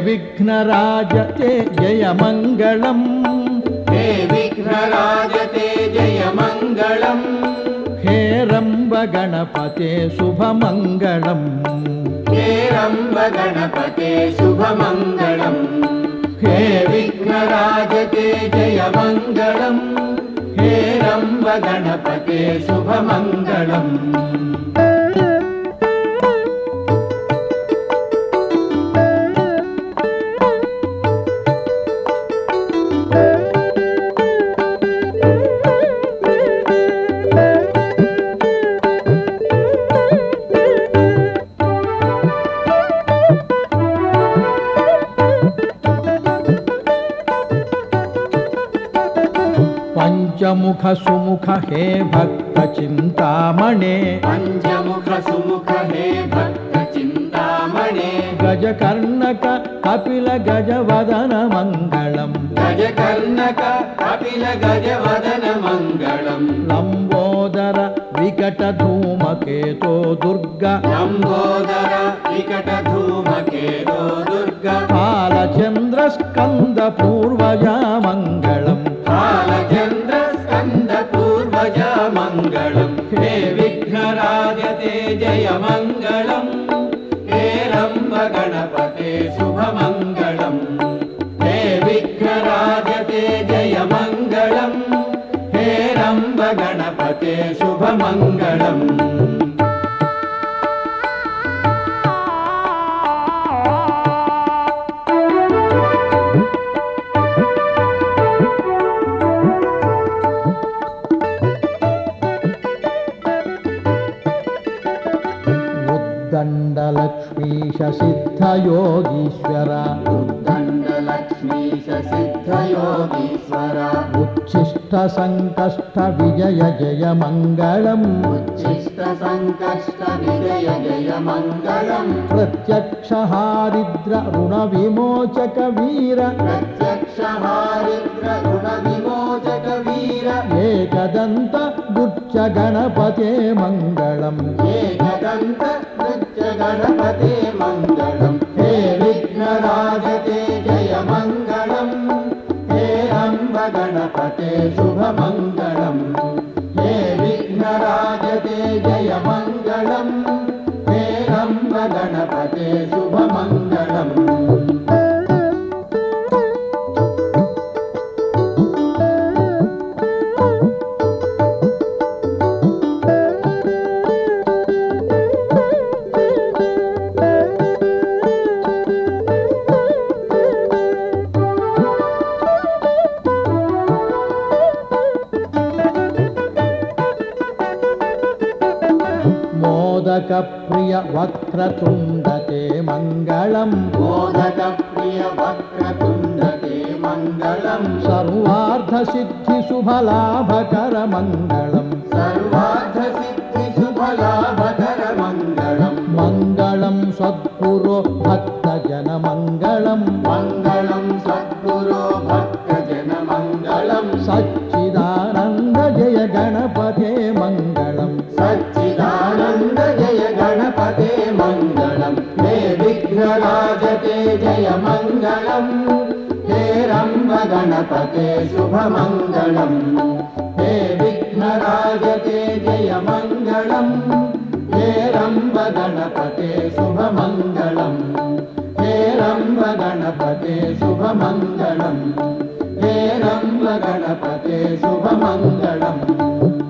విఘ్నరాజ తే జయ మంగళం हे विघ्नराज ते जय मङ्गलम् హే రంబ గణపతే శుభమంగళం हे रम्ब गणपते शुभमङ्गलम् हे विघ्नराज ते जय मङ्गलम् हे रम्ब गणपते शुभमङ्गलम् పంచముఖ సుముఖ హే భక్త చింతామణే पञ्चमुख सुमुख हे भक्त चिन्तामणे గజకర్ణక కపిల గజవదన మంగళం गजकर्णक कपिल गजवदन मङ्गलम् లంబోదర వికట ధూమకేతో దుర్గ लम्बोदर विकटधूमकेतो दुर्ग కాలచంద్ర స్కంద పూర్వజా మంగళం बालचन्द्र स्कन्द पूर्वज मङ्गलम् हे विघ्नराज ते जय मङ्गलम् हे रम्ब गणपते शुभमङ्गलम् हे विघ्नराज ते जय मङ्गलम् हे रम्ब गणपते शुभमङ्गलम् ఉద్దండలక్ష్మీశ సిద్ధయోగీశ్వర दण्डलक्ष्मीश सिद्धयोगीश्वर ఉచ్ఛిష్ట సంకష్ట విజయ జయ మంగళం उच्छिष्ट सङ्कष्ट विजय जय मङ्गलम् ప్రత్యక్ష హారిద్ర రుణ విమోచక వీర प्रत्यक्षहारिद्र गुणविमोचक वीर ఏకదంత గుచ్చ గణపతే మంగళం एकदन्त नृत्य गणपते मङ्गलम् हे विघ्नराज ते जय मङ्गलम् हे अम्ब गणपते शुभमङ्गलम् हे विघ्नराज ते जय मङ्गलम् हे अम्ब गणपते शुभमङ्गलम् మోదక ప్రియ వక్రతుండతే మంగళం मोदकप्रिय वक्रतुण्डते मङ्गलम् సర్వార్థ సిద్ధి శుభలాభకర మంగళం सर्वार्थसिद्धिशुभलाभकरमङ्गलम् మంగళం సద్గురు భక్త జన మంగళం मङ्गलम् सद्गुरो भक्तजनमङ्गलम् సచ్చిదానంద జయ గణపతే మంగళం सच्चिदानन्द जय गणपते मङ्गलम् हे विघ्नराज ते जय मङ्गलम् हे रम्ब गणपते शुभमङ्गलम् हे विघ्नराज ते जय मङ्गलम् हे रम्ब गणपते शुभमङ्गलम् हे रम्ब गणपते शुभमङ्गलम् हे रम्ब गणपते शुभमङ्गलम्